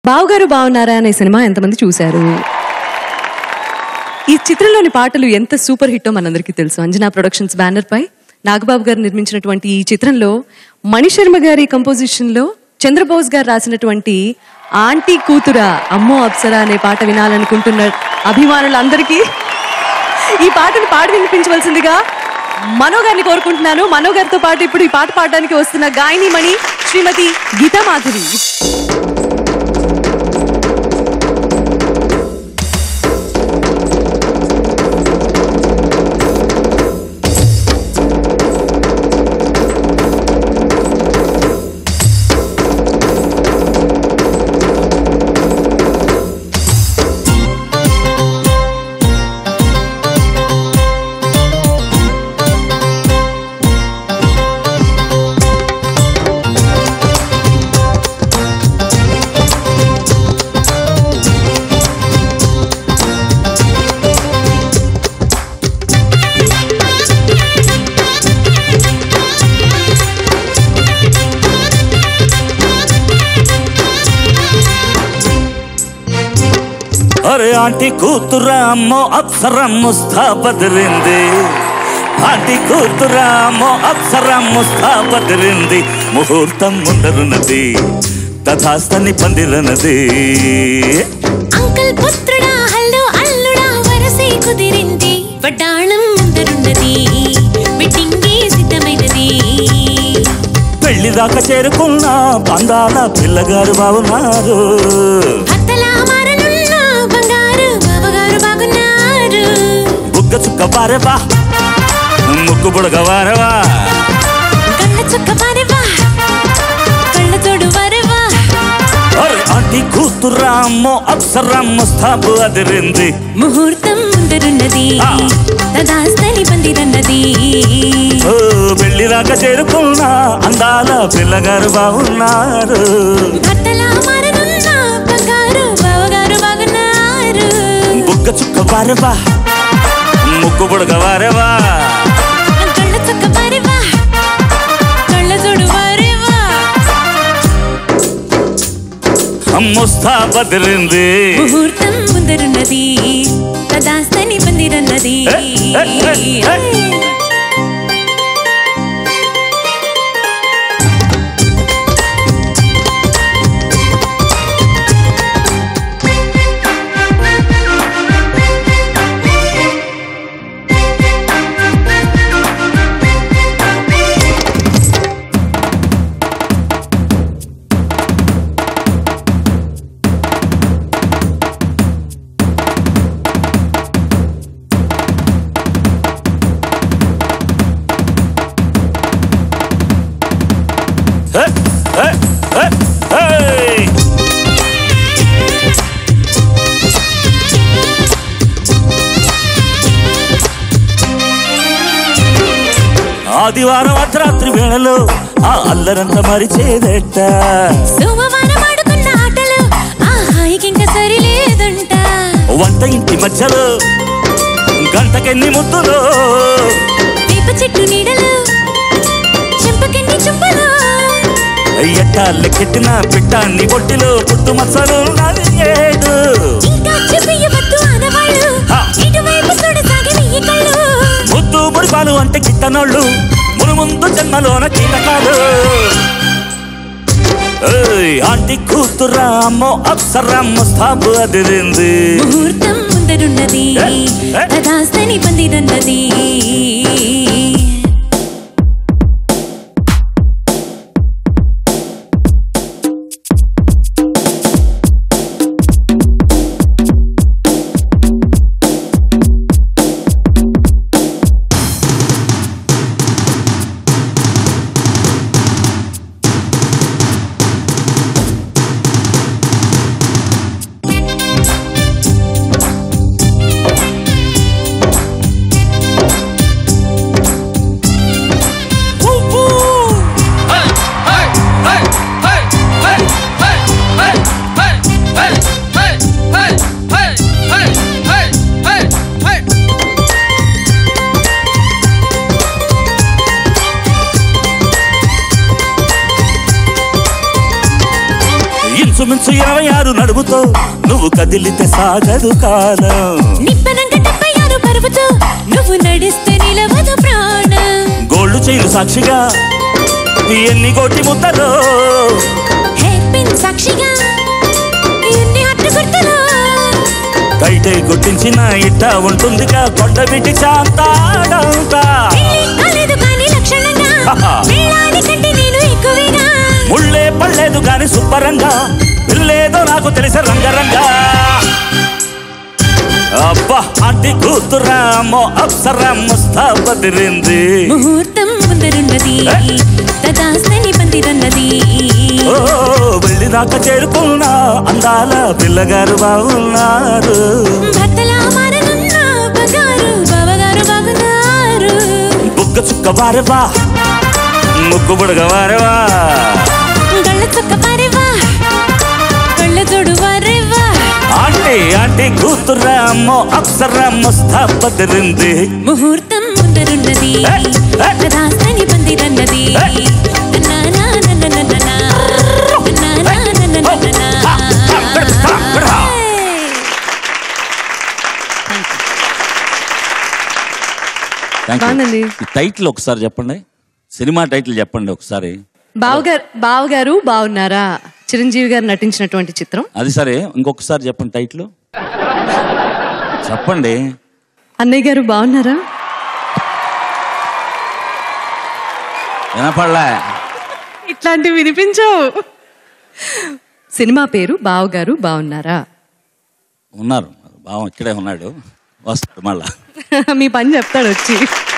బావగారు బాగున్నారా అనే సినిమా ఎంతమంది చూశారు ఈ చిత్రంలోని పాటలు ఎంత సూపర్ హిట్టో మనందరికీ తెలుసు అంజనా ప్రొడక్షన్స్ బ్యానర్ పై నాగబాబు గారు నిర్మించినటువంటి ఈ చిత్రంలో మణిశర్మ గారి కంపోజిషన్ లో చంద్రబోస్ గారు రాసినటువంటి ఆంటీ కూతురా అమ్మో అప్సరా అనే పాట వినాలనుకుంటున్న అభిమానులందరికీ ఈ పాటను పాడి వినిపించవలసిందిగా మనో గారిని కోరుకుంటున్నాను మనో గారితో పాటు ఇప్పుడు ఈ పాట పాడడానికి వస్తున్న గాయని మణి శ్రీమతి గీతా మాధురి అరే ఆంటీ కూతురా అమ్మో అప్సరం ముస్తా బదిరింది ఆంటీ కూతురా అమ్మో అప్సరం ముస్తా బదిరింది ముహూర్తం ముందరున్నది తథాస్తని పందిరనది అంకల్ పుత్రుడా హల్లో అల్లుడా వరసే కుదిరింది వడ్డాణం ముందరున్నది వెడ్డింగే సిద్ధమైనది పెళ్లి దాకా చేరుకున్న పందాల పిల్లగారు బాగున్నారు భర్తల మారనున్న బంగారు బావగారు బాగున్నారు బుగ్గ చుక్క పారెవా ముక్కు బుడగ వారవా కళ్ళ చుక్క పారెవా కళ్ళ తోడు వరవా అరే ఆంటీ కూతురా అమ్మో అప్సరం ముస్తాబు అదిరింది ముహూర్తం ముందరున్నది ఆ. తదాస్తని పందిరన్నది ఓ పెళ్లి దాకా చేరుకున్న అందాల పిల్లగారు బాగున్నారు భర్తల మారనున్న బంగారు బావగారు బాగున్నారు బుగ్గ చుక్క వారెవా ముక్కు బుడగ వారెవా కళ్ళ చుక్క పారెవా కళ్ళ చూడు వారేవా ముస్తా బదిరింది ముహూర్తం ముందరున్నది తదాస్తని పందిరన్నది ఏ, ఏ, ఏ, ఏ. ఏ, ఏ, ఏ, ఏయ్. ఆదివారం అర్ధరాత్రి వేళలో ఆ అల్లరంత మరిచేదెట్ట సోమవారం ఆడుకున్న ఆటలు ఆ హాయికి ఇంకా సరిలేదంట వంట ఇంటి మధ్యలో గంటకెన్ని ముద్దులో వేప చెట్టు నీడలు చెంపకెన్ని చుంపలు ఎట్టాలెక్కెట్టిన పిట్టాన్ని పొట్టిలో పుట్టు మచ్చలు నాది ఏడు ఇంకా చెప్పియవద్దు ఆనవాళ్ళు హా. ఇటువైపు చూడసాగి వెయ్యి కళ్ళు ముద్దు మురిపాలు అంటే గిట్టనోళ్ళు మును ముందు జన్మలోన కీలకాలు ఏయ్, ఆంటీ కూతురా అమ్మో అప్సరా ముస్తాబు అదిరింది ముహూర్తం ముందరున్నది ఏ, ఏ. తదాస్తని పందిరన్నది ఇంచుమించు ఇరవై ఆరు నడుముతో నువ్వు కదిలితే సాగదు కాలం నిప్పనంక డెబ్బై ఆరు పరుపుతో నువ్వు నడిస్తే నిలవదు ప్రాణం గోల్డ్ చైలు సాక్షిగా ఎన్ని కోటి ముద్దలో హెయిర్ పిన్ సాక్షిగా ఎన్ని హట్టు గుర్తులు కైటే గుర్తించిన ఇట్ట ఉంటుందిగా కొండ బిటి శాంతాడంతా పెళ్లి కాలేదు కానీ లక్షణంగా వెళ్ళాలి కంటే నేను ఎక్కువగా ముళ్ళే పడలేదు గాని శుభ్రంగా పిల్లేదో నాకు తెలిసే రంగరంగా అబ్బా ఆంటీ కూతురామో అప్సరా ముస్తాబదిరింది ముహూర్తం ముందరున్నది తదాస్తని పందిరన్నది ఓ వెళ్ళిదాకా చేరుకున్నా అందాల పిల్లగారు బాగున్నారు భర్తలా మారనున్న బంగారు బావగారు బాగున్నారు బుగ్గ చుక్క వారెవా ముక్కు బుడగ వారెవా గళ్ళ చొక్క పారేవా కళ్ళ జోడు వారేవా ఆంటీ ఆంటీ కూతురామో అప్సరా ముస్తాబదిరింది ముహూర్తం ముందరున్నది ఏ, ఏ. తదాస్తని పందిరన్నది ఏ. నా నా నా నా నా నా నా. నా నా నా నా నా నా నా. హా, హా, బిడ్డ, హా, బిడ్డ. Thank you. బాగుందండి. ఈ టైటిల్ ఒకసారి చెప్పండి సినిమా టైటిల్ చెప్పండి ఒకసారి బావగారు బావగారు బాగున్నారా చిరంజీవి గారు నటించినటువంటి చిత్రం అది సరే ఇంకొకసారి చెప్పండి టైటిల్ చెప్పండి అన్నయ్య గారు బాగున్నారా వినపడలే ఇట్లాంటివి వినిపించవు సినిమా పేరు బావగారు బాగున్నారా ఉన్నారు బావ ఇక్కడే ఉన్నాడు వస్తాడు మళ్ళా మీ పని చెప్తాడు వచ్చి